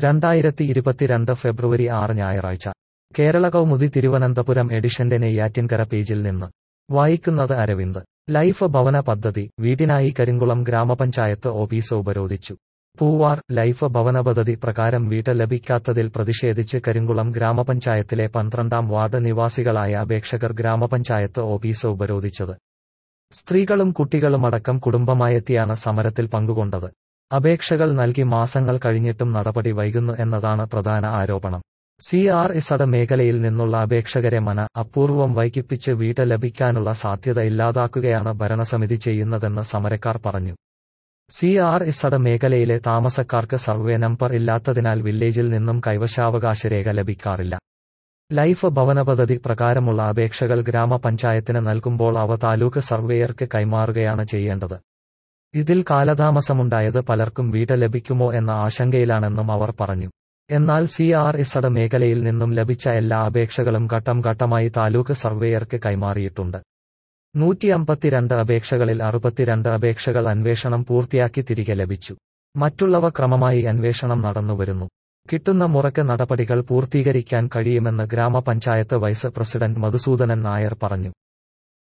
രണ്ടായിരത്തി ഇരുപത്തിരണ്ട് ഫെബ്രുവരി ആറ് ഞായറാഴ്ച കേരള കൗമുദി തിരുവനന്തപുരം എഡിഷന്റെ നെയ്യാറ്റിൻകര പേജിൽ നിന്ന് വായിക്കുന്നത് അരവിന്ദ് ലൈഫ് ഭവന പദ്ധതി വീടിനായി കരിങ്കുളം ഗ്രാമപഞ്ചായത്ത് ഓഫീസ് ഉപരോധിച്ചു പൂവാർ ലൈഫ് ഭവന പദ്ധതി പ്രകാരം വീട് ലഭിക്കാത്തതിൽ പ്രതിഷേധിച്ച് കരിങ്കുളം ഗ്രാമപഞ്ചായത്തിലെ പന്ത്രണ്ടാം വാർഡ് നിവാസികളായ അപേക്ഷകർ ഗ്രാമപഞ്ചായത്ത് ഓഫീസ് ഉപരോധിച്ചത് സ്ത്രീകളും കുട്ടികളുമടക്കം കുടുംബമായെത്തിയാണ് സമരത്തിൽ പങ്കുകൊണ്ടത് അപേക്ഷകൾ നൽകി മാസങ്ങൾ കഴിഞ്ഞിട്ടും നടപടി വൈകുന്നു എന്നതാണ് പ്രധാന ആരോപണം സി ആർ ഇസഡ് മേഖലയിൽ നിന്നുള്ള അപേക്ഷകരെ മന അപൂർവം വൈകിപ്പിച്ച് വീട് ലഭിക്കാനുള്ള സാധ്യത ഇല്ലാതാക്കുകയാണ് ഭരണസമിതി ചെയ്യുന്നതെന്ന് സമരക്കാർ പറഞ്ഞു സി ആർ ഇസഡ് മേഖലയിലെ താമസക്കാർക്ക് സർവേ നമ്പർ ഇല്ലാത്തതിനാൽ വില്ലേജിൽ നിന്നും കൈവശാവകാശ രേഖ ലഭിക്കാറില്ല ലൈഫ് ഭവന പദ്ധതി പ്രകാരമുള്ള അപേക്ഷകൾ ഗ്രാമപഞ്ചായത്തിന് നൽകുമ്പോൾ അവ താലൂക്ക് സർവേയർക്ക് കൈമാറുകയാണ് ചെയ്യേണ്ടത് ഇതിൽ കാലതാമസമുണ്ടായത് പലർക്കും വീട് ലഭിക്കുമോ എന്ന ആശങ്കയിലാണെന്നും അവർ പറഞ്ഞു എന്നാൽ സി ആർ ഇസഡ് മേഖലയിൽ നിന്നും ലഭിച്ച എല്ലാ അപേക്ഷകളും ഘട്ടം ഘട്ടമായി താലൂക്ക് സർവേയർക്ക് കൈമാറിയിട്ടുണ്ട് നൂറ്റി അമ്പത്തിരണ്ട് അപേക്ഷകളിൽ അറുപത്തിരണ്ട് അപേക്ഷകൾ അന്വേഷണം പൂർത്തിയാക്കി തിരികെ ലഭിച്ചു മറ്റുള്ളവ ക്രമമായി അന്വേഷണം നടന്നുവരുന്നു കിട്ടുന്ന മുറയ്ക്ക് നടപടികൾ പൂർത്തീകരിക്കാൻ കഴിയുമെന്ന് ഗ്രാമപഞ്ചായത്ത് വൈസ് പ്രസിഡന്റ് മധുസൂദനൻ നായർ പറഞ്ഞു